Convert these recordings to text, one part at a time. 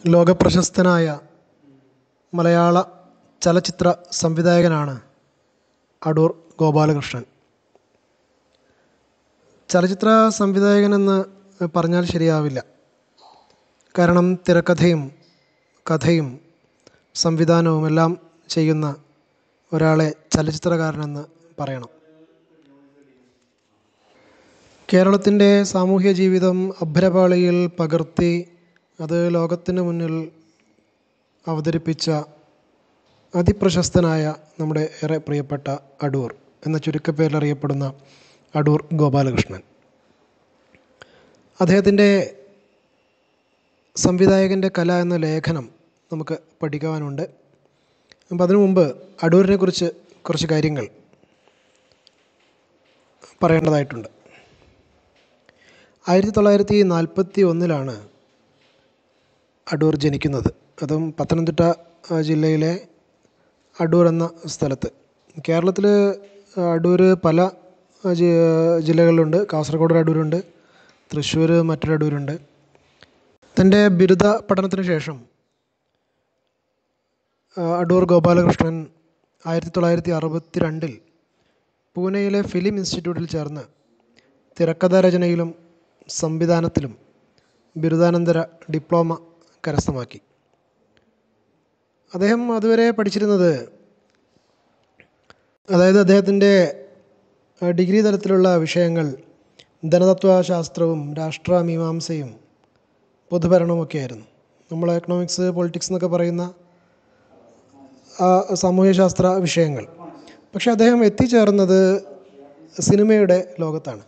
ലോകപ്രശസ്തനായ മലയാള ചലച്ചിത്ര സംവിധായകനാണ് അടൂർ ഗോപാലകൃഷ്ണൻ ചലച്ചിത്ര സംവിധായകനെന്ന് പറഞ്ഞാൽ ശരിയാവില്ല കാരണം തിരക്കഥയും കഥയും സംവിധാനവും എല്ലാം ചെയ്യുന്ന ഒരാളെ ചലച്ചിത്രകാരനെന്ന് പറയണം കേരളത്തിൻ്റെ സാമൂഹ്യ ജീവിതം അഭ്രപാളിയിൽ പകർത്തി അത് ലോകത്തിന് മുന്നിൽ അവതരിപ്പിച്ച അതിപ്രശസ്തനായ നമ്മുടെ ഏറെ പ്രിയപ്പെട്ട അടൂർ എന്ന ചുരുക്കപ്പേരിൽ അറിയപ്പെടുന്ന അടൂർ ഗോപാലകൃഷ്ണൻ അദ്ദേഹത്തിൻ്റെ സംവിധായകൻ്റെ കല എന്ന ലേഖനം നമുക്ക് പഠിക്കുവാനുണ്ട് അപ്പം അതിനു മുമ്പ് അടൂരിനെ കുറിച്ച് കുറച്ച് കാര്യങ്ങൾ പറയേണ്ടതായിട്ടുണ്ട് ആയിരത്തി തൊള്ളായിരത്തി നാൽപ്പത്തി ഒന്നിലാണ് അടൂർ ജനിക്കുന്നത് അതും പത്തനംതിട്ട ആ, ജില്ലയിലെ അടൂർ എന്ന സ്ഥലത്ത് കേരളത്തിൽ അടൂർ പല ആ, ജി- ജില്ലകളിലുണ്ട് കാസർഗോഡ് ഒരു അടൂരുണ്ട് തൃശ്ശൂർ മറ്റൊരു അടൂരുണ്ട് തൻ്റെ ബിരുദ പഠനത്തിന് ശേഷം ആ, അടൂർ ഗോപാലകൃഷ്ണൻ ആയിരത്തി തൊള്ളായിരത്തി അറുപത്തി രണ്ടിൽ പൂനെയിലെ ഫിലിം ഇൻസ്റ്റിറ്റ്യൂട്ടിൽ ചേർന്ന് തിരക്കഥാ രചനയിലും സംവിധാനത്തിലും ബിരുദാനന്തര ഡിപ്ലോമ കരസ്ഥമാക്കി അദ്ദേഹം അതുവരെ പഠിച്ചിരുന്നത് അതായത് അദ്ദേഹത്തിൻ്റെ ആ, ഡിഗ്രി തലത്തിലുള്ള വിഷയങ്ങൾ ധനതത്വശാസ്ത്രവും രാഷ്ട്രമീമാംസയും പൊതുഭരണവുമൊക്കെ ആയിരുന്നു നമ്മൾ എക്കണോമിക്സ് പൊളിറ്റിക്സ് എന്നൊക്കെ പറയുന്ന ആ, സാമൂഹ്യശാസ്ത്ര വിഷയങ്ങൾ പക്ഷേ അദ്ദേഹം എത്തിച്ചേർന്നത് സിനിമയുടെ ലോകത്താണ്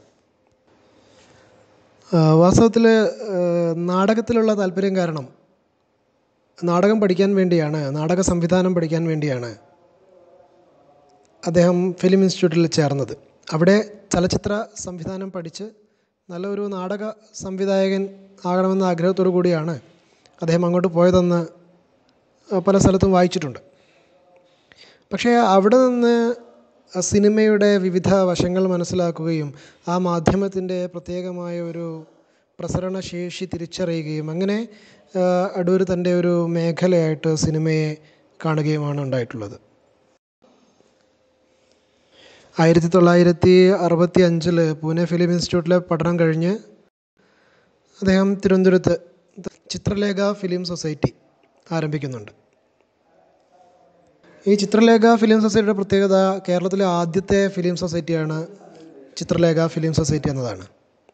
വാസ്തവത്തിൽ നാടകത്തിലുള്ള താല്പര്യം കാരണം നാടകം പഠിക്കാൻ വേണ്ടിയാണ് നാടക സംവിധാനം പഠിക്കാൻ വേണ്ടിയാണ് അദ്ദേഹം ഫിലിം ഇൻസ്റ്റിറ്റ്യൂട്ടിൽ ചേർന്നത് അവിടെ ചലച്ചിത്ര സംവിധാനം പഠിച്ച് നല്ലൊരു നാടക സംവിധായകൻ ആകണമെന്ന ആഗ്രഹത്തോടു കൂടിയാണ് അദ്ദേഹം അങ്ങോട്ട് പോയതെന്ന് പല സ്ഥലത്തും വായിച്ചിട്ടുണ്ട് പക്ഷേ അവിടെ നിന്ന് സിനിമയുടെ വിവിധ വശങ്ങൾ മനസ്സിലാക്കുകയും ആ മാധ്യമത്തിൻ്റെ പ്രത്യേകമായ ഒരു പ്രസരണ ശേഷി തിരിച്ചറിയുകയും അങ്ങനെ ആ, അടൂർ തൻ്റെ ഒരു മേഖലയായിട്ട് സിനിമയെ കാണുകയുമാണ് ഉണ്ടായിട്ടുള്ളത് ആയിരത്തി തൊള്ളായിരത്തി അറുപത്തി അഞ്ചിൽ പൂനെ ഫിലിം ഇൻസ്റ്റിറ്റ്യൂട്ടിലെ പഠനം കഴിഞ്ഞ് അദ്ദേഹം തിരുവനന്തപുരത്ത് ചിത്രലേഖ ഫിലിം സൊസൈറ്റി ആരംഭിക്കുന്നുണ്ട് ഈ ചിത്രലേഖ ഫിലിം സൊസൈറ്റിയുടെ പ്രത്യേകത കേരളത്തിലെ ആദ്യത്തെ ഫിലിം സൊസൈറ്റിയാണ് ചിത്രലേഖ ഫിലിം സൊസൈറ്റി എന്നതാണ്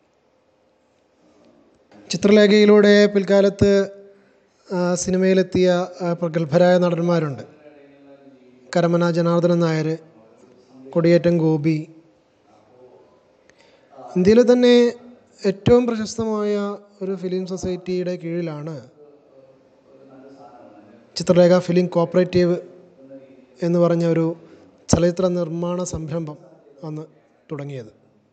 ചിത്രലേഖയിലൂടെ പിൽക്കാലത്ത് ആ, സിനിമയിലെത്തിയ ആ, പ്രഗത്ഭരായ നടന്മാരുണ്ട് കരമന ജനാർദ്ദനൻ നായർ കൊടിയേറ്റം ഗോപി ഇന്ത്യയിലെ തന്നെ ഏറ്റവും പ്രശസ്തമായ ഒരു ഫിലിം സൊസൈറ്റിയുടെ കീഴിലാണ് ചിത്രലേഖ ഫിലിം കോപ്പറേറ്റീവ് എന്ന് പറഞ്ഞ ഒരു ചലച്ചിത്ര നിർമ്മാണ സംരംഭം അന്ന് തുടങ്ങിയത്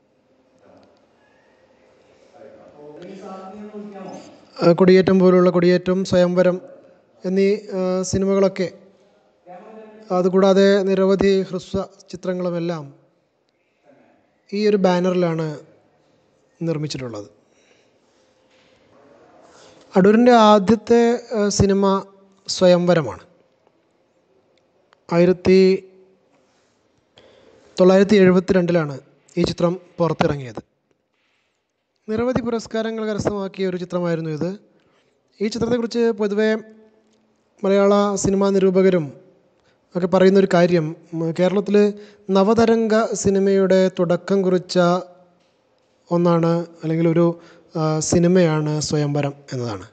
ആ, കൊടിയേറ്റം പോലുള്ള കൊടിയേറ്റം സ്വയംവരം എന്നീ ആ, സിനിമകളൊക്കെ അതുകൂടാതെ നിരവധി ഹ്രസ്വ ചിത്രങ്ങളുമെല്ലാം ഈ ഒരു ബാനറിലാണ് നിർമ്മിച്ചിട്ടുള്ളത് അടൂരിൻ്റെ ആദ്യത്തെ ആ, സിനിമ സ്വയംവരമാണ് ആയിരത്തി തൊള്ളായിരത്തി എഴുപത്തി രണ്ടിലാണ് ഈ ചിത്രം പുറത്തിറങ്ങിയത് നിരവധി പുരസ്കാരങ്ങൾ കരസ്ഥമാക്കിയ ഒരു ചിത്രമായിരുന്നു ഇത് ഈ ചിത്രത്തെക്കുറിച്ച് പൊതുവേ മലയാള സിനിമാ നിരൂപകരും ഒക്കെ പറയുന്നൊരു കാര്യം കേരളത്തിൽ നവതരംഗ സിനിമയുടെ തുടക്കം കുറിച്ച ഒന്നാണ് അല്ലെങ്കിൽ ഒരു ആ, സിനിമയാണ് സ്വയംവരം എന്നതാണ്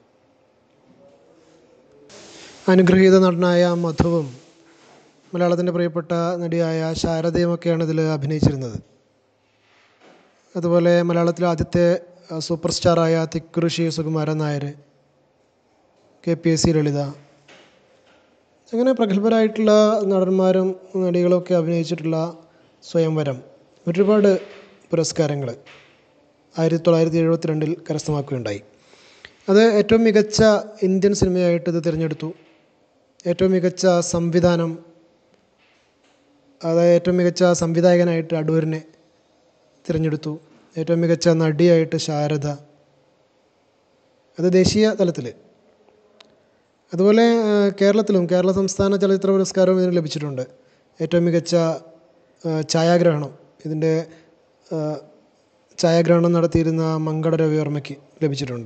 അനുഗ്രഹീത നടനായ മധുവും മലയാളത്തിൻ്റെ പ്രിയപ്പെട്ട നടിയായ ശാരദയുമൊക്കെയാണ് ഇതിൽ അഭിനയിച്ചിരുന്നത് അതുപോലെ മലയാളത്തിലെ ആദ്യത്തെ ആ, സൂപ്പർ സ്റ്റാറായ Thikkurissy Sukumaran Nair K P S C Lalitha അങ്ങനെ പ്രഗത്ഭരായിട്ടുള്ള നടന്മാരും നടികളൊക്കെ അഭിനയിച്ചിട്ടുള്ള സ്വയംവരം ഒരുപാട് പുരസ്കാരങ്ങൾ ആയിരത്തി തൊള്ളായിരത്തി എഴുപത്തി രണ്ടിൽ കരസ്ഥമാക്കുകയുണ്ടായി അത് ഏറ്റവും മികച്ച ഇന്ത്യൻ സിനിമയായിട്ട് ഇത് തിരഞ്ഞെടുത്തു ഏറ്റവും മികച്ച സംവിധാനം അതായത് ഏറ്റവും മികച്ച സംവിധായകനായിട്ട് അടൂരിനെ തിരഞ്ഞെടുത്തു ഏറ്റവും മികച്ച നടിയായിട്ട് ശാരദ അത് ദേശീയ തലത്തിൽ അതുപോലെ ആ, കേരളത്തിലും കേരള സംസ്ഥാന ചലച്ചിത്ര പുരസ്കാരവും ഇതിന് ലഭിച്ചിട്ടുണ്ട് ഏറ്റവും മികച്ച ആ, ഛായാഗ്രഹണം ഇതിൻ്റെ ആ, ഛായാഗ്രഹണം നടത്തിയിരുന്ന മങ്കട രവിവർമ്മയ്ക്ക് ലഭിച്ചിട്ടുണ്ട്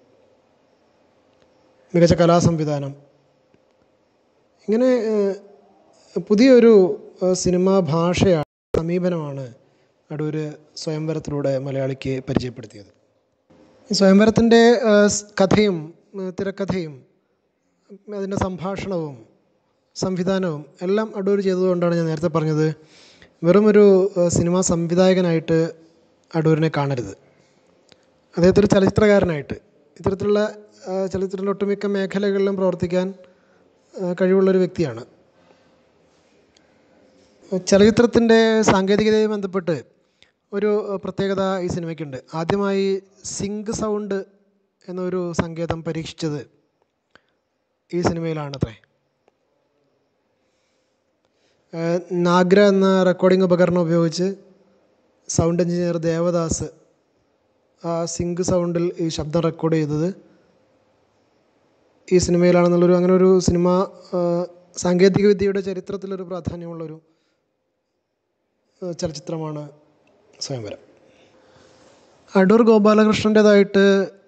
മികച്ച കലാസംവിധാനം ഇങ്ങനെ ആ, പുതിയൊരു ആ, സിനിമാ ഭാഷയാണ് സമീപനമാണ് അടൂർ സ്വയംവരത്തിലൂടെ മലയാളിക്ക് പരിചയപ്പെടുത്തിയത് ഈ സ്വയംവരത്തിൻ്റെ ആ, സ് കഥയും ആ, തിരക്കഥയും അതിൻ്റെ സംഭാഷണവും സംവിധാനവും എല്ലാം അടൂർ ചെയ്തതുകൊണ്ടാണ് ഞാൻ നേരത്തെ പറഞ്ഞത് വെറുമൊരു ആ, സിനിമാ സംവിധായകനായിട്ട് അടൂരിനെ കാണരുത് അദ്ദേഹത്തെ ഒരു ചലച്ചിത്രകാരനായിട്ട് ഇത്തരത്തിലുള്ള ആ, ചലച്ചിത്രത്തിൻ്റെ ഒട്ടുമിക്ക മേഖലകളിലും പ്രവർത്തിക്കാൻ ആ, കഴിവുള്ളൊരു വ്യക്തിയാണ് ചലച്ചിത്രത്തിൻ്റെ സാങ്കേതികതയുമായി ബന്ധപ്പെട്ട് ഒരു പ്രത്യേകത ഈ സിനിമയ്ക്കുണ്ട് ആദ്യമായി സിങ്ക് സൗണ്ട് എന്നൊരു സങ്കേതം പരീക്ഷിച്ചത് ഈ സിനിമയിലാണത്രേ ഏഹ് നാഗ്ര എന്ന റെക്കോർഡിംഗ് ഉപകരണം ഉപയോഗിച്ച് സൗണ്ട് എഞ്ചിനീയർ ദേവദാസ് ആ സിങ്ക് സൗണ്ടിൽ ഈ ശബ്ദം റെക്കോർഡ് ചെയ്തത് ഈ സിനിമയിലാണെന്നുള്ളൊരു അങ്ങനെ ഒരു സിനിമ സാങ്കേതിക വിദ്യയുടെ ചരിത്രത്തിലൊരു പ്രാധാന്യമുള്ളൊരു ഏഹ് ചലച്ചിത്രമാണ് സ്വയംവരം അടൂർ ഗോപാലകൃഷ്ണൻ്റേതായിട്ട്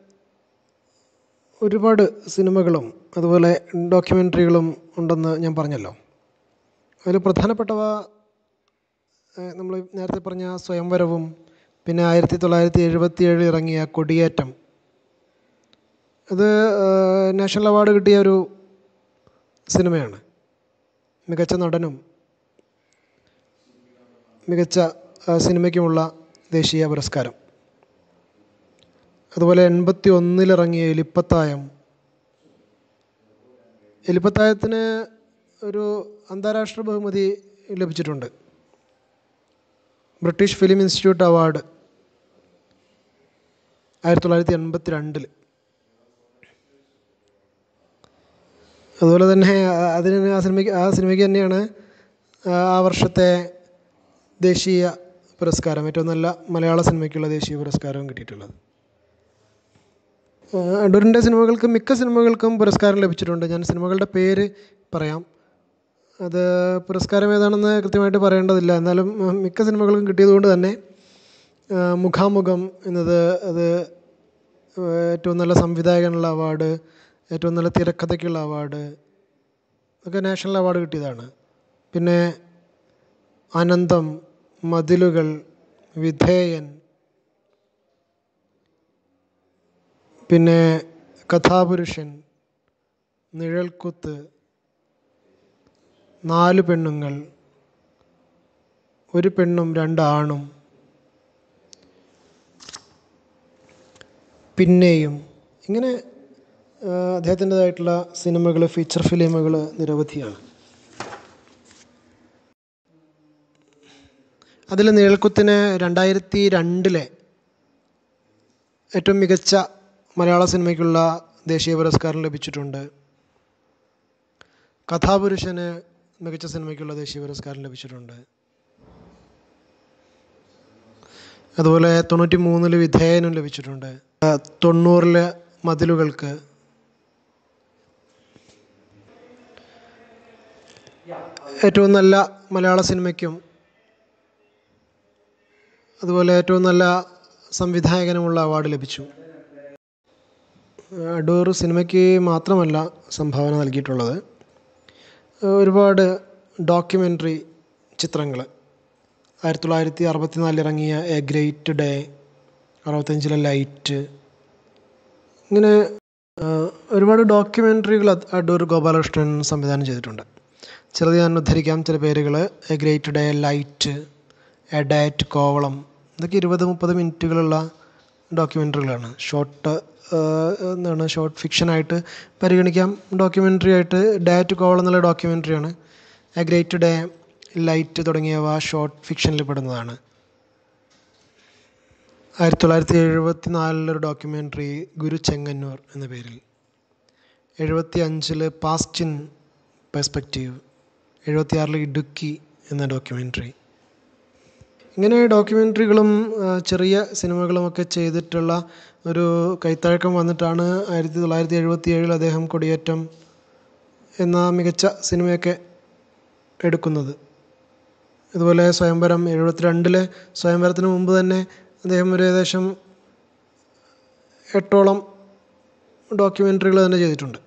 ഒരുപാട് സിനിമകളും അതുപോലെ ഡോക്യുമെൻ്ററികളും ഉണ്ടെന്ന് ഞാൻ പറഞ്ഞല്ലോ അതിൽ പ്രധാനപ്പെട്ടവ നമ്മൾ നേരത്തെ പറഞ്ഞ സ്വയംവരവും പിന്നെ ആയിരത്തി തൊള്ളായിരത്തി എഴുപത്തി ഏഴിൽ ഇറങ്ങിയ കൊടിയേറ്റം അത് ഏഹ്, നാഷണൽ അവാർഡ് കിട്ടിയ ഒരു സിനിമയാണ് മികച്ച നടനും മികച്ച ആ, സിനിമയ്ക്കുമുള്ള ദേശീയ പുരസ്കാരം അതുപോലെ എൺപത്തി ഒന്നിലിറങ്ങിയ എലിപ്പത്തായം എലിപ്പത്തായത്തിന് ഒരു അന്താരാഷ്ട്ര ബഹുമതി ലഭിച്ചിട്ടുണ്ട് ബ്രിട്ടീഷ് ഫിലിം ഇൻസ്റ്റിറ്റ്യൂട്ട് അവാർഡ് ആയിരത്തി തൊള്ളായിരത്തി എൺപത്തി രണ്ടിൽ അതുപോലെ തന്നെ ആ- അതിന് ആ സിനിമയ്ക്ക് ആ സിനിമയ്ക്ക് തന്നെയാണ് ആ ആ വർഷത്തെ ദേശീയ പുരസ്കാരം ഏറ്റവും നല്ല മലയാള സിനിമയ്ക്കുള്ള ദേശീയ പുരസ്കാരവും കിട്ടിയിട്ടുള്ളത് ആ, അടൂരിൻ്റെ സിനിമകൾക്ക് മിക്ക സിനിമകൾക്കും പുരസ്കാരം ലഭിച്ചിട്ടുണ്ട് ഞാൻ സിനിമകളുടെ പേര് പറയാം അത് പുരസ്കാരം ഏതാണെന്ന് കൃത്യമായിട്ട് പറയേണ്ടതില്ല എന്നാലും ആ, മിക്ക സിനിമകൾക്കും കിട്ടിയതുകൊണ്ട് തന്നെ ആ, മുഖാമുഖം എന്നത് അത് ആ, ഏറ്റവും നല്ല സംവിധായകനുള്ള അവാർഡ് ഏറ്റവും നല്ല തിരക്കഥയ്ക്കുള്ള അവാർഡ് ഒക്കെ നാഷണൽ അവാർഡ് കിട്ടിയതാണ് പിന്നെ അനന്തം മതിലുകൾ വിധേയൻ പിന്നെ കഥാപുരുഷൻ നിഴൽക്കുത്ത് നാല് പെണ്ണുങ്ങൾ ഒരു പെണ്ണും രണ്ടാണും പിന്നെയും ഇങ്ങനെ ആ, അദ്ദേഹത്തിൻ്റെതായിട്ടുള്ള സിനിമകൾ ഫീച്ചർ ഫിലിമുകൾ നിരവധിയാണ് അതിൽ നിഴൽക്കുത്തിന് രണ്ടായിരത്തി രണ്ടിലെ ഏറ്റവും മികച്ച മലയാള സിനിമയ്ക്കുള്ള ദേശീയ പുരസ്കാരം ലഭിച്ചിട്ടുണ്ട് കഥാപുരുഷന് മികച്ച സിനിമയ്ക്കുള്ള ദേശീയ പുരസ്കാരം ലഭിച്ചിട്ടുണ്ട് അതുപോലെ തൊണ്ണൂറ്റി മൂന്നിൽ വിധേയനും ലഭിച്ചിട്ടുണ്ട് ആ, തൊണ്ണൂറിലെ മതിലുകൾക്ക് ഏറ്റവും നല്ല മലയാള സിനിമയ്ക്കും അതുപോലെ ഏറ്റവും നല്ല സംവിധായകനുമുള്ള അവാർഡ് ലഭിച്ചു അടൂർ സിനിമയ്ക്ക് മാത്രമല്ല സംഭാവന നൽകിയിട്ടുള്ളത് ഒരുപാട് ഡോക്യുമെൻ്ററി ചിത്രങ്ങൾ ആയിരത്തി തൊള്ളായിരത്തി അറുപത്തിനാലിൽ ഇറങ്ങിയ എ ഗ്രേറ്റ് ഡേ അറുപത്തഞ്ചിലെ ലൈറ്റ് ഇങ്ങനെ ആ, ഒരുപാട് ഡോക്യുമെൻ്ററികൾ അടൂർ ഗോപാലകൃഷ്ണൻ സംവിധാനം ചെയ്തിട്ടുണ്ട് ചിലത് ഞാൻ ഉദ്ധരിക്കാം ചില പേരുകൾ a great day light a day at Kovalam ഇതൊക്കെ ഇരുപത് മുപ്പത് മിനിറ്റുകളുള്ള ഡോക്യുമെൻ്ററികളാണ് ഷോർട്ട് എന്താണ് ഷോർട്ട് ഫിക്ഷനായിട്ട് പരിഗണിക്കാം ഡോക്യുമെൻ്ററി ആയിട്ട് ഡയറ്റ് കോവളം എന്നുള്ള ഡോക്യുമെൻ്ററിയാണ് എ ഗ്രേറ്റ് ഡേ ലൈറ്റ് തുടങ്ങിയവ ഷോർട്ട് ഫിക്ഷനിൽ പെടുന്നതാണ് ആയിരത്തി തൊള്ളായിരത്തി എഴുപത്തി നാലിലൊരു ഡോക്യുമെൻ്ററി ഗുരു ചെങ്ങന്നൂർ എന്ന പേരിൽ എഴുപത്തി അഞ്ചിൽ പാസ്റ്റ് ഇൻ പെർസ്പെക്റ്റീവ് എഴുപത്തിയാറിൽ ഇടുക്കി എന്ന ഡോക്യുമെൻ്ററി ഇങ്ങനെ ഡോക്യുമെൻ്ററികളും ആ, ചെറിയ സിനിമകളുമൊക്കെ ചെയ്തിട്ടുള്ള ഒരു കൈത്തഴക്കം വന്നിട്ടാണ് ആയിരത്തി തൊള്ളായിരത്തി എഴുപത്തി ഏഴിൽ അദ്ദേഹം കൊടിയേറ്റം എന്ന മികച്ച സിനിമയൊക്കെ എടുക്കുന്നത് ഇതുപോലെ സ്വയംവരം എഴുപത്തി രണ്ടിലെ സ്വയംവരത്തിന് മുമ്പ് തന്നെ അദ്ദേഹം ഒരു ഏകദേശം എട്ടോളം ഡോക്യുമെൻ്ററികൾ തന്നെ ചെയ്തിട്ടുണ്ട്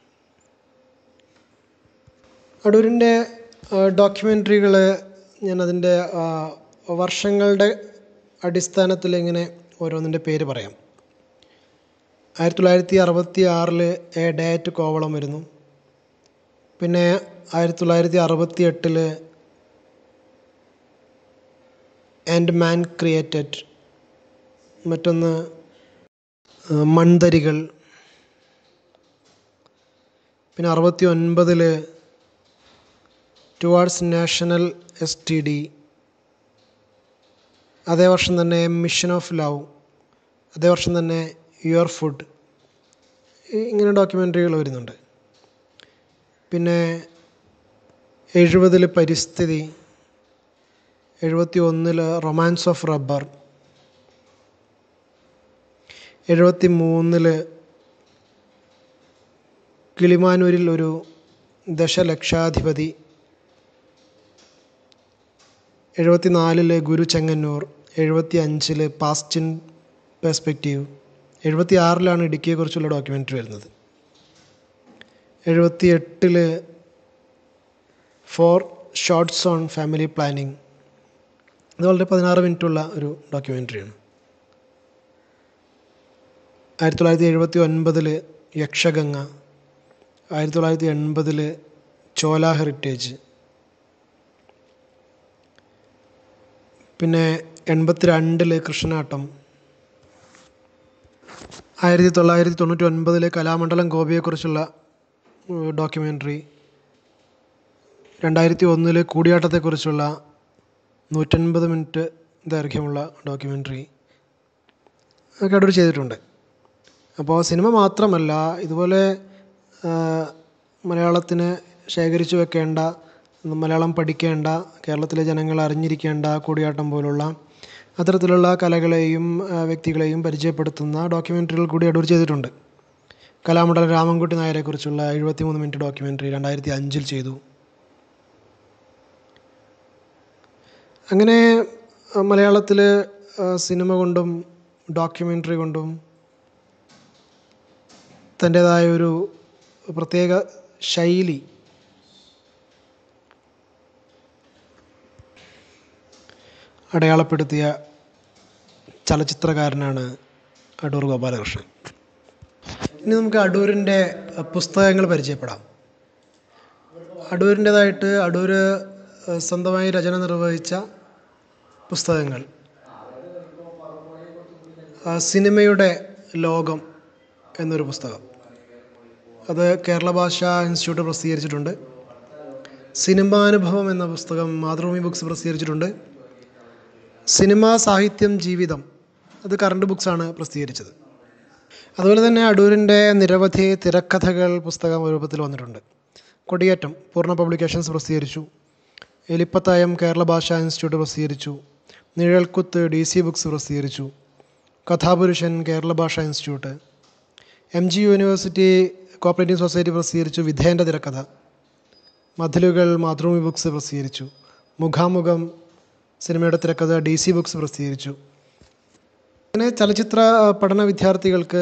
അടൂരിൻ്റെ ഡോക്യുമെൻ്ററികൾ ഞാനതിൻ്റെ വർഷങ്ങളുടെ അടിസ്ഥാനത്തിൽ ഇങ്ങനെ ഓരോന്നിൻ്റെ പേര് പറയാം ആയിരത്തി തൊള്ളായിരത്തി അറുപത്തി ആറിൽ എ ഡയറ്റ് കോവളം വരുന്നു പിന്നെ ആയിരത്തി തൊള്ളായിരത്തി അറുപത്തി എട്ടിൽ ആൻഡ് മാൻ ക്രിയേറ്റഡ് മറ്റൊന്ന് മൺതരികൾ പിന്നെ അറുപത്തി ഒൻപതിൽ towards national S T D അതേ വർഷം തന്നെ മിഷൻ ഓഫ് ലവ് അതേ വർഷം തന്നെ യുവർ ഫുഡ് ഇങ്ങനെ ഡോക്യുമെൻ്ററികൾ വരുന്നുണ്ട് പിന്നെ എഴുപതിൽ പരിസ്ഥിതി എഴുപത്തി ഒന്നിൽ റൊമാൻസ് ഓഫ് റബ്ബർ എഴുപത്തി മൂന്നിൽ കിളിമാനൂരിൽ ഒരു ദശലക്ഷാധിപതി എഴുപത്തി നാലിൽ ഗുരു ചെങ്ങന്നൂർ എഴുപത്തി അഞ്ചിൽ പാസ്റ്റിൻ പെർസ്പെക്റ്റീവ് എഴുപത്തി ആറിലാണ് ഇടുക്കിയെക്കുറിച്ചുള്ള ഡോക്യുമെൻ്ററി വരുന്നത് എഴുപത്തി എട്ടിൽ four shorts on family planning ഇത് വളരെ പതിനാറ് മിനിറ്റുള്ള ഒരു ഡോക്യുമെൻ്ററിയാണ് ആയിരത്തി തൊള്ളായിരത്തി എഴുപത്തി ഒൻപതിൽ യക്ഷഗംഗ ആയിരത്തി തൊള്ളായിരത്തി എൺപതിൽ ചോല ഹെറിറ്റേജ് പിന്നെ എൺപത്തി രണ്ടിൽ കൃഷ്ണനാട്ടം ആയിരത്തി തൊള്ളായിരത്തി തൊണ്ണൂറ്റി ഒൻപതിൽ കലാമണ്ഡലം ഗോപിയെക്കുറിച്ചുള്ള ഡോക്യുമെൻ്ററി രണ്ടായിരത്തി ഒന്നിൽ കൂടിയാട്ടത്തെക്കുറിച്ചുള്ള നൂറ്റൻപത് മിനിറ്റ് ദൈർഘ്യമുള്ള ഡോക്യുമെൻ്ററി അതൊക്കെ അടൂർ ചെയ്തിട്ടുണ്ട് അപ്പോൾ സിനിമ മാത്രമല്ല ഇതുപോലെ മലയാളത്തിന് ശേഖരിച്ചു വെക്കേണ്ട മലയാളം പഠിക്കേണ്ട കേരളത്തിലെ ജനങ്ങൾ അറിഞ്ഞിരിക്കേണ്ട കൂടിയാട്ടം പോലുള്ള അത്തരത്തിലുള്ള കലകളെയും വ്യക്തികളെയും പരിചയപ്പെടുത്തുന്ന ഡോക്യുമെൻ്ററികൾ കൂടി അടൂർ ചെയ്തിട്ടുണ്ട് കലാമണ്ഡലം രാമൻകുട്ടി നായരെക്കുറിച്ചുള്ള എഴുപത്തി മൂന്ന് മിനിറ്റ് ഡോക്യുമെൻ്ററി രണ്ടായിരത്തി അഞ്ചിൽ ചെയ്തു അങ്ങനെ മലയാളത്തിൽ സിനിമ കൊണ്ടും ഡോക്യുമെൻ്ററി കൊണ്ടും തൻ്റേതായ ഒരു പ്രത്യേക ശൈലി അടയാളപ്പെടുത്തിയ ചലച്ചിത്രകാരനാണ് അടൂർ ഗോപാലകൃഷ്ണൻ ഇനി നമുക്ക് അടൂരിൻ്റെ പുസ്തകങ്ങൾ പരിചയപ്പെടാം അടൂരിൻ്റേതായിട്ട് അടൂർ സ്വന്തമായി രചന നിർവഹിച്ച പുസ്തകങ്ങൾ സിനിമയുടെ ലോകം എന്നൊരു പുസ്തകം അത് കേരള ഭാഷാ ഇൻസ്റ്റിറ്റ്യൂട്ട് പ്രസിദ്ധീകരിച്ചിട്ടുണ്ട് സിനിമാനുഭവം എന്ന പുസ്തകം മാതൃഭൂമി ബുക്സ് പ്രസിദ്ധീകരിച്ചിട്ടുണ്ട് സിനിമാ സാഹിത്യം ജീവിതം അത് കറണ്ട് ബുക്സാണ് പ്രസിദ്ധീകരിച്ചത് അതുപോലെ തന്നെ അടൂരിൻ്റെ നിരവധി തിരക്കഥകൾ പുസ്തകം രൂപത്തിൽ വന്നിട്ടുണ്ട് കൊടിയേറ്റം പൂർണ്ണ പബ്ലിക്കേഷൻസ് പ്രസിദ്ധീകരിച്ചു എലിപ്പത്തായം കേരള ഭാഷാ ഇൻസ്റ്റിറ്റ്യൂട്ട് പ്രസിദ്ധീകരിച്ചു നിഴൽക്കുത്ത് ഡി സി ബുക്സ് പ്രസിദ്ധീകരിച്ചു Kathapurushan Kerala Bhasha institute M G university cooperative society പ്രസിദ്ധീകരിച്ചു വിധേൻ്റെ തിരക്കഥ മതിലുകൾ മാതൃഭൂമി ബുക്സ് പ്രസിദ്ധീകരിച്ചു മുഖാമുഖം സിനിമയുടെ തിരക്കഥ ഡി സി ബുക്സ് പ്രസിദ്ധീകരിച്ചു അങ്ങനെ ചലച്ചിത്ര പഠന വിദ്യാർത്ഥികൾക്ക്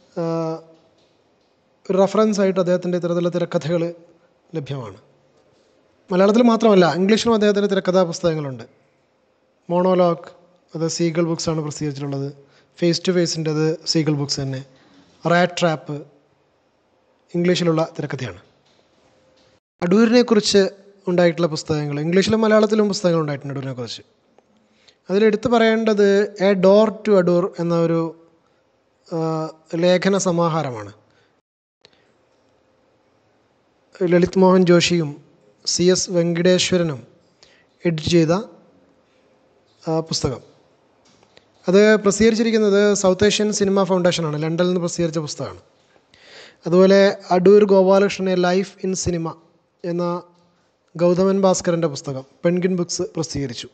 ഒരു റെഫറൻസ് ആയിട്ട് അദ്ദേഹത്തിൻ്റെ ഇത്തരത്തിലുള്ള തിരക്കഥകൾ ലഭ്യമാണ് മലയാളത്തിൽ മാത്രമല്ല ഇംഗ്ലീഷിലും അദ്ദേഹത്തിൻ്റെ തിരക്കഥാ പുസ്തകങ്ങളുണ്ട് മോണോലോഗ് അത് സീഗൾ ബുക്സാണ് പ്രസിദ്ധീകരിച്ചിട്ടുള്ളത് ഫേസ് ടു ഫേസിൻ്റെത് സീഗൾ ബുക്സ് തന്നെ റാറ്റ് ട്രാപ്പ് ഇംഗ്ലീഷിലുള്ള തിരക്കഥയാണ് അടൂരിനെ കുറിച്ച് ഉണ്ടായിട്ടുള്ള പുസ്തകങ്ങൾ ഇംഗ്ലീഷിലും മലയാളത്തിലും പുസ്തകങ്ങൾ ഉണ്ടായിട്ടുണ്ട് അടൂരിനെ കുറിച്ച് അതിലെടുത്ത് പറയേണ്ടത് എ ഡോർ ടു അടൂർ എന്ന ഒരു ലേഖന സമാഹാരമാണ് ലളിത് മോഹൻ ജോഷിയും സി എസ് വെങ്കടേശ്വരനും എഡിറ്റ് ചെയ്ത പുസ്തകം അത് പ്രസിദ്ധീകരിച്ചിരിക്കുന്നത് സൗത്ത് ഏഷ്യൻ സിനിമ ഫൗണ്ടേഷനാണ് ലണ്ടനിൽ നിന്ന് പ്രസിദ്ധീകരിച്ച പുസ്തകമാണ് അതുപോലെ അടൂർ ഗോപാലകൃഷ്ണനെ ലൈഫ് ഇൻ സിനിമ എന്ന ഗൗതമൻ ഭാസ്കരൻ്റെ പുസ്തകം പെൻഗിൻ ബുക്സ് പ്രസിദ്ധീകരിച്ചു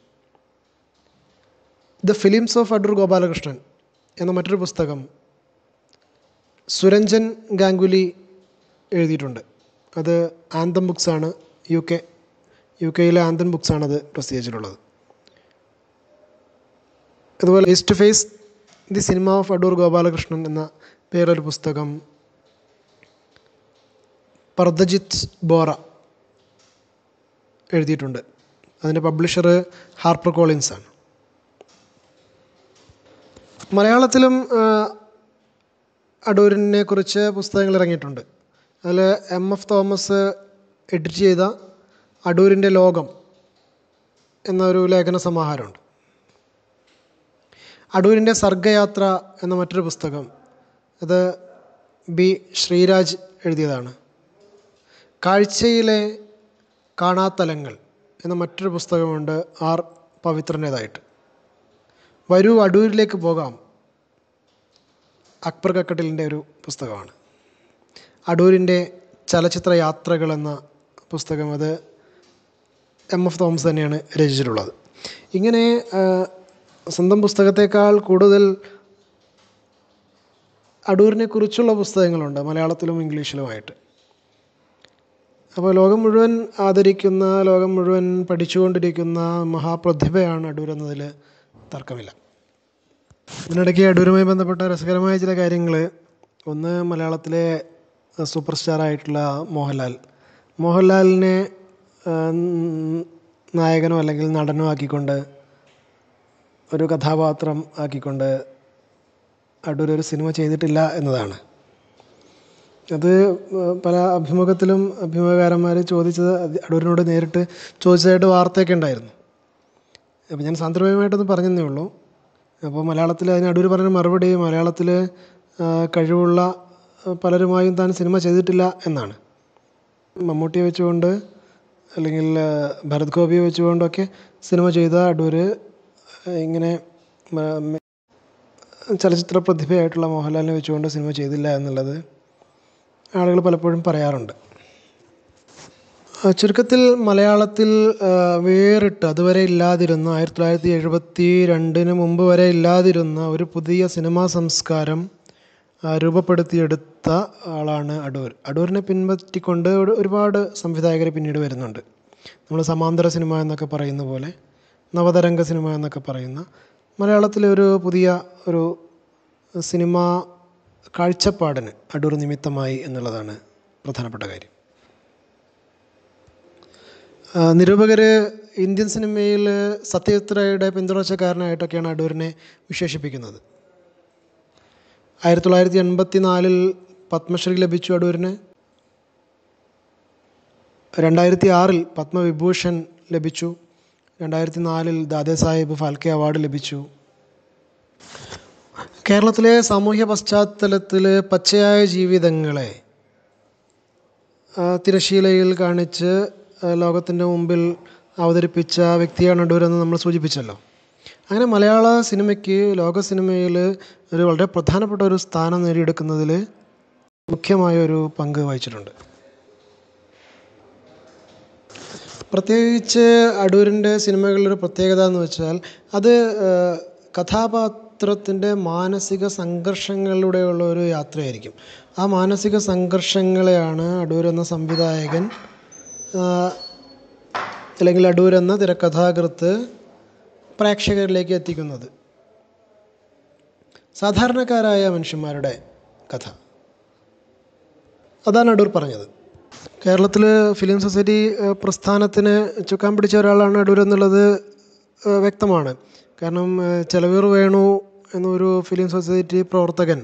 the films of Adoor Gopalakrishnan എന്ന മറ്റൊരു പുസ്തകം സുരഞ്ജൻ ഗാംഗുലി എഴുതിയിട്ടുണ്ട് അത് ആന്തം ബുക്സാണ് യു കെ യു കെയിലെ ആന്തം ബുക്സാണത് പ്രസിദ്ധീകരിച്ചിട്ടുള്ളത് അതുപോലെ face to face the cinema of Adoor Gopalakrishnan എന്ന പേരൊരു പുസ്തകം പർദ്ദജിത്ത് ബോറ എഴുതിയിട്ടുണ്ട് അതിൻ്റെ പബ്ലിഷർ ഹാർപ്പർ കോളിൻസ് ആണ് മലയാളത്തിലും അടൂരിനെ കുറിച്ച് പുസ്തകങ്ങൾ ഇറങ്ങിയിട്ടുണ്ട് അതിൽ എം എഫ് തോമസ് എഡിറ്റ് ചെയ്ത അടൂരിൻ്റെ ലോകം എന്നൊരു ലേഖന സമാഹാരമുണ്ട് അടൂരിൻ്റെ സർഗയാത്ര എന്ന മറ്റൊരു പുസ്തകം അത് ബി ശ്രീരാജ് എഴുതിയതാണ് കാഴ്ചയിലെ കാണാത്തലങ്ങൾ എന്ന മറ്റൊരു പുസ്തകമുണ്ട് ആർ പവിത്രൻ്റേതായിട്ട് വരൂ അടൂരിലേക്ക് പോകാം അക്ബർ കക്കട്ടിലിൻ്റെ ഒരു പുസ്തകമാണ് അടൂരിൻ്റെ ചലച്ചിത്ര യാത്രകൾ എന്ന പുസ്തകം അത് എം എഫ് തോമസ് തന്നെയാണ് രചിച്ചിട്ടുള്ളത് ഇങ്ങനെ സ്വന്തം പുസ്തകത്തേക്കാൾ കൂടുതൽ അടൂരിനെ കുറിച്ചുള്ള പുസ്തകങ്ങളുണ്ട് മലയാളത്തിലും ഇംഗ്ലീഷിലുമായിട്ട് അപ്പോൾ ലോകം മുഴുവൻ ആദരിക്കുന്ന ലോകം മുഴുവൻ പഠിച്ചുകൊണ്ടിരിക്കുന്ന മഹാപ്രതിഭയാണ് അടൂർ എന്നതിൽ തർക്കമില്ല ഇതിനിടയ്ക്ക് അടൂരുമായി ബന്ധപ്പെട്ട രസകരമായ ചില കാര്യങ്ങൾ ഒന്ന് മലയാളത്തിലെ സൂപ്പർ സ്റ്റാറായിട്ടുള്ള മോഹൻലാൽ മോഹൻലാലിനെ നായകനോ അല്ലെങ്കിൽ നടനോ ആക്കിക്കൊണ്ട് ഒരു കഥാപാത്രം ആക്കിക്കൊണ്ട് അടൂർ ഒരു സിനിമ ചെയ്തിട്ടില്ല എന്നതാണ് അത് പല അഭിമുഖത്തിലും അഭിമുഖകാരന്മാർ ചോദിച്ചത് അടൂരിനോട് നേരിട്ട് ചോദിച്ചതായിട്ട് വാർത്തയൊക്കെ ഉണ്ടായിരുന്നു അപ്പോൾ ഞാൻ സാന്ദർഭികമായിട്ടൊന്ന് പറഞ്ഞതേ ഉള്ളൂ അപ്പോൾ മലയാളത്തിൽ അതിന് അടൂർ പറഞ്ഞ മറുപടി മലയാളത്തിൽ കഴിവുള്ള പലരുമായും താൻ സിനിമ ചെയ്തിട്ടില്ല എന്നാണ് മമ്മൂട്ടിയെ വെച്ചുകൊണ്ട് അല്ലെങ്കിൽ ഭരത് ഗോപിയെ വെച്ചുകൊണ്ടൊക്കെ സിനിമ ചെയ്ത അടൂർ ഇങ്ങനെ ചലച്ചിത്ര പ്രതിഭയായിട്ടുള്ള മോഹൻലാലിനെ വെച്ചുകൊണ്ട് സിനിമ ചെയ്തില്ല എന്നുള്ളത് ആളുകൾ പലപ്പോഴും പറയാറുണ്ട് ചുരുക്കത്തിൽ മലയാളത്തിൽ വേറിട്ട് അതുവരെ ഇല്ലാതിരുന്ന ആയിരത്തി തൊള്ളായിരത്തി എഴുപത്തി രണ്ടിന് മുമ്പ് വരെ ഇല്ലാതിരുന്ന ഒരു പുതിയ സിനിമാ സംസ്കാരം രൂപപ്പെടുത്തിയെടുത്ത ആളാണ് അടൂർ അടൂരിനെ പിൻപറ്റിക്കൊണ്ട് ഒരുപാട് സംവിധായകർ പിന്നീട് വരുന്നുണ്ട് നമ്മൾ സമാന്തര സിനിമ എന്നൊക്കെ പറയുന്ന പോലെ നവതരംഗ സിനിമ എന്നൊക്കെ പറയുന്ന മലയാളത്തിലെ ഒരു പുതിയ ഒരു സിനിമ കാഴ്ചപ്പാടിന് അടൂർ നിമിത്തമായി എന്നുള്ളതാണ് പ്രധാനപ്പെട്ട കാര്യം നിരൂപകർ ഇന്ത്യൻ സിനിമയിൽ സത്യജിത്രയുടെ പിന്തുടർച്ചക്കാരനായിട്ടൊക്കെയാണ് അടൂരിനെ വിശേഷിപ്പിക്കുന്നത് ആയിരത്തി തൊള്ളായിരത്തി എൺപത്തി നാലിൽ പത്മശ്രീ ലഭിച്ചു അടൂരിന് രണ്ടായിരത്തി ആറിൽ പത്മവിഭൂഷൺ ലഭിച്ചു രണ്ടായിരത്തി നാലിൽ ദാദേ സാഹിബ് ഫാൽക്കെ അവാർഡ് ലഭിച്ചു കേരളത്തിലെ സാമൂഹ്യ പശ്ചാത്തലത്തിൽ പച്ചയായ ജീവിതങ്ങളെ തിരശീലയിൽ കാണിച്ച് ലോകത്തിൻ്റെ മുമ്പിൽ അവതരിപ്പിച്ച വ്യക്തിയാണ് അടൂരെന്ന് നമ്മൾ സൂചിപ്പിച്ചല്ലോ അങ്ങനെ മലയാള സിനിമയ്ക്ക് ലോക സിനിമയിൽ ഒരു വളരെ പ്രധാനപ്പെട്ട ഒരു സ്ഥാനം നേടിയെടുക്കുന്നതിൽ മുഖ്യമായ ഒരു പങ്ക് വഹിച്ചിട്ടുണ്ട് പ്രത്യേകിച്ച് അടൂരിൻ്റെ സിനിമകളിലൊരു പ്രത്യേകത എന്ന് വെച്ചാൽ അത് കഥാപാത്രത്തിൻ്റെ മാനസിക സംഘർഷങ്ങളിലൂടെയുള്ള ഒരു യാത്രയായിരിക്കും ആ മാനസിക സംഘർഷങ്ങളെയാണ് അടൂർ എന്ന സംവിധായകൻ അല്ലെങ്കിൽ അടൂർ എന്ന തിരക്കഥാകൃത്ത് പ്രേക്ഷകരിലേക്ക് എത്തിക്കുന്നത് സാധാരണക്കാരായ മനുഷ്യന്മാരുടെ കഥ അതാണ് അടൂർ പറഞ്ഞത് കേരളത്തിൽ ഫിലിം സൊസൈറ്റി പ്രസ്ഥാനത്തിന് ചുക്കാൻ പിടിച്ച ഒരാളാണ് അടൂർ എന്നുള്ളത് വ്യക്തമാണ് കാരണം ചെലവീർ വേണു എന്നൊരു ഫിലിം സൊസൈറ്റി പ്രവർത്തകൻ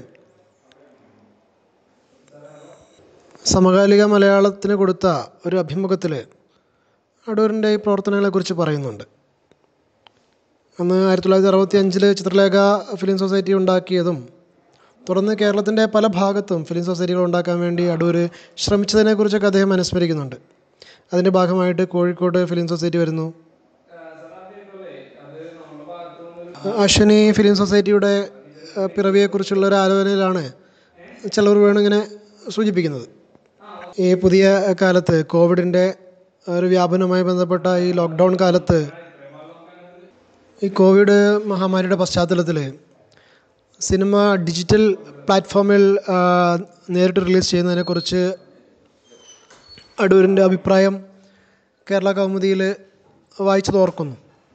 സമകാലിക മലയാളത്തിന് കൊടുത്ത ഒരു അഭിമുഖത്തിൽ അടൂരിൻ്റെ ഈ പ്രവർത്തനങ്ങളെക്കുറിച്ച് പറയുന്നുണ്ട് അന്ന് ആയിരത്തി തൊള്ളായിരത്തി അറുപത്തി അഞ്ചിൽ ചിത്രലേഖ ഫിലിം സൊസൈറ്റി ഉണ്ടാക്കിയതും തുടർന്ന് കേരളത്തിൻ്റെ പല ഭാഗത്തും ഫിലിം സൊസൈറ്റികൾ ഉണ്ടാക്കാൻ വേണ്ടി അടൂർ ശ്രമിച്ചതിനെക്കുറിച്ചൊക്കെ അദ്ദേഹം അനുസ്മരിക്കുന്നുണ്ട് അതിൻ്റെ ഭാഗമായിട്ട് കോഴിക്കോട് ഫിലിം സൊസൈറ്റി വരുന്നു അശ്വനി ഫിലിം സൊസൈറ്റിയുടെ പിറവിയെക്കുറിച്ചുള്ള ഒരു ആലോചനയിലാണ് ചിലവർ വേണിങ്ങനെ സൂചിപ്പിക്കുന്നത് ഈ പുതിയ കാലത്ത് കോവിഡിൻ്റെ ഒരു വ്യാപനവുമായി ബന്ധപ്പെട്ട ഈ ലോക്ക്ഡൗൺ കാലത്ത് ഈ കോവിഡ് മഹാമാരിയുടെ പശ്ചാത്തലത്തിൽ സിനിമ ഡിജിറ്റൽ പ്ലാറ്റ്ഫോമിൽ നേരിട്ട് റിലീസ് ചെയ്യുന്നതിനെക്കുറിച്ച് അടൂരിൻ്റെ അഭിപ്രായം കേരള കൗമുദിയിൽ വായിച്ചത് ഓർക്കുന്നു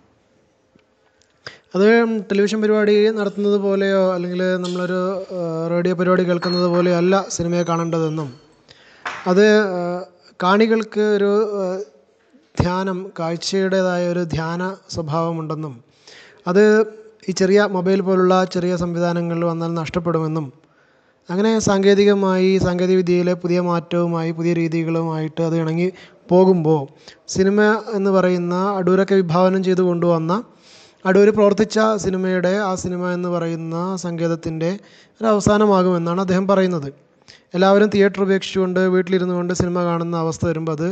അത് ടെലിവിഷൻ പരിപാടി നടത്തുന്നത് പോലെയോ അല്ലെങ്കിൽ നമ്മളൊരു റേഡിയോ പരിപാടി കേൾക്കുന്നത് പോലെയോ അല്ല സിനിമയെ കാണേണ്ടതെന്നും അത് കാണികൾക്ക് ഒരു ധ്യാനം കാഴ്ചയുടേതായ ഒരു ധ്യാന സ്വഭാവമുണ്ടെന്നും അത് ഈ ചെറിയ മൊബൈൽ പോലുള്ള ചെറിയ സംവിധാനങ്ങളിൽ വന്നാൽ നഷ്ടപ്പെടുമെന്നും അങ്ങനെ സാങ്കേതികമായി സാങ്കേതിക വിദ്യയിലെ പുതിയ മാറ്റവുമായി പുതിയ രീതികളുമായിട്ട് അത് ഇണങ്ങി പോകുമ്പോൾ സിനിമ എന്ന് പറയുന്ന അടൂരൊക്കെ വിഭാവനം ചെയ്ത് കൊണ്ടുവന്ന അടൂർ പ്രവർത്തിച്ച സിനിമയുടെ ആ സിനിമ എന്ന് പറയുന്ന സങ്കേതത്തിൻ്റെ ഒരു അവസാനമാകുമെന്നാണ് അദ്ദേഹം പറയുന്നത് എല്ലാവരും തിയേറ്റർ ഉപേക്ഷിച്ചുകൊണ്ട് വീട്ടിലിരുന്നു കൊണ്ട് സിനിമ കാണുന്ന അവസ്ഥ വരുമ്പോൾ അത്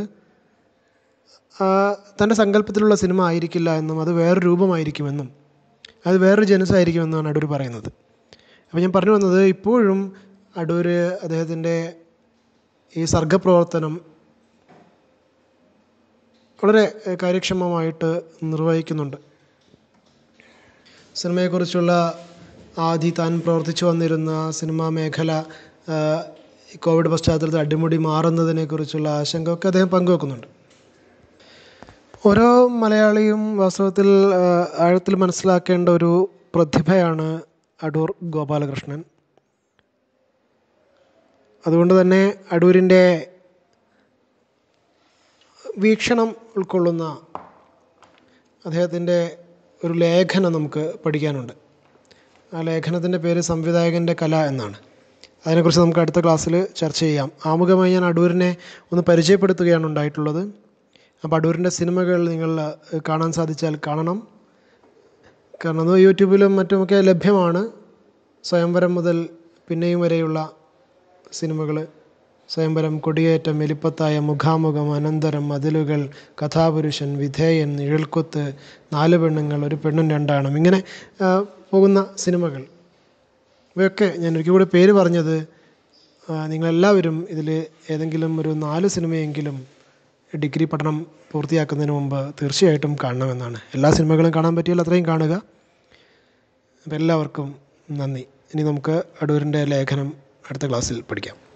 തൻ്റെ സങ്കല്പത്തിലുള്ള സിനിമ ആയിരിക്കില്ല എന്നും അത് വേറൊരു രൂപമായിരിക്കുമെന്നും അത് വേറൊരു ജനുസായിരിക്കുമെന്നാണ് അടൂർ പറയുന്നത് അപ്പോൾ ഞാൻ പറഞ്ഞു വന്നത് ഇപ്പോഴും അടൂർ അദ്ദേഹത്തിൻ്റെ ഈ സർഗപ്രവർത്തനം വളരെ കാര്യക്ഷമമായിട്ട് നിർവഹിക്കുന്നുണ്ട് സിനിമയെക്കുറിച്ചുള്ള ആദ്യ താൻ പ്രവർത്തിച്ചു വന്നിരുന്ന സിനിമാ മേഖല കോവിഡ് പശ്ചാത്തലത്തിൽ അടിമുടി മാറുന്നതിനെക്കുറിച്ചുള്ള ആശങ്ക ഒക്കെ അദ്ദേഹം പങ്കുവെക്കുന്നുണ്ട് ഓരോ മലയാളിയും വാസ്തവത്തിൽ ആഴത്തിൽ മനസ്സിലാക്കേണ്ട ഒരു പ്രതിഭയാണ് അടൂർ ഗോപാലകൃഷ്ണൻ അതുകൊണ്ട് തന്നെ അടൂരിൻ്റെ വീക്ഷണം ഉൾക്കൊള്ളുന്ന അദ്ദേഹത്തിൻ്റെ ഒരു ലേഖനം നമുക്ക് പഠിക്കാനുണ്ട് ആ ലേഖനത്തിൻ്റെ പേര് സംവിധായകൻ്റെ കല എന്നാണ് അതിനെക്കുറിച്ച് നമുക്ക് അടുത്ത ക്ലാസ്സിൽ ചർച്ച ചെയ്യാം ആമുഖമായി ഞാൻ അടൂരിനെ ഒന്ന് പരിചയപ്പെടുത്തുകയാണ് ഉണ്ടായിട്ടുള്ളത് അപ്പോൾ അടൂരിൻ്റെ സിനിമകൾ നിങ്ങൾ കാണാൻ സാധിച്ചാൽ കാണണം കാരണം അത് യൂട്യൂബിലും മറ്റുമൊക്കെ ലഭ്യമാണ് സ്വയംവരം മുതൽ പിന്നെയും വരെയുള്ള സിനിമകൾ സ്വയംവരം കൊടിയേറ്റം എലിപ്പത്തായ മുഖാമുഖം അനന്തരം മതിലുകൾ കഥാപുരുഷൻ വിധേയൻ നിഴൽക്കുത്ത് നാല് പെണ്ണുങ്ങൾ ഒരു പെണ്ണും രണ്ടാണും ഇങ്ങനെ പോകുന്ന സിനിമകൾ ഇവയൊക്കെ ഞാൻ ഒരിക്കൽ കൂടി പേര് പറഞ്ഞത് നിങ്ങളെല്ലാവരും ഇതിൽ ഏതെങ്കിലും ഒരു നാല് സിനിമയെങ്കിലും ഡിഗ്രി പഠനം പൂർത്തിയാക്കുന്നതിന് മുമ്പ് തീർച്ചയായിട്ടും കാണണമെന്നാണ് എല്ലാ സിനിമകളും കാണാൻ പറ്റിയാൽ അത്രയും കാണുക അപ്പോൾ എല്ലാവർക്കും നന്ദി ഇനി നമുക്ക് അടൂരിൻ്റെ ലേഖനം അടുത്ത ക്ലാസ്സിൽ പഠിക്കാം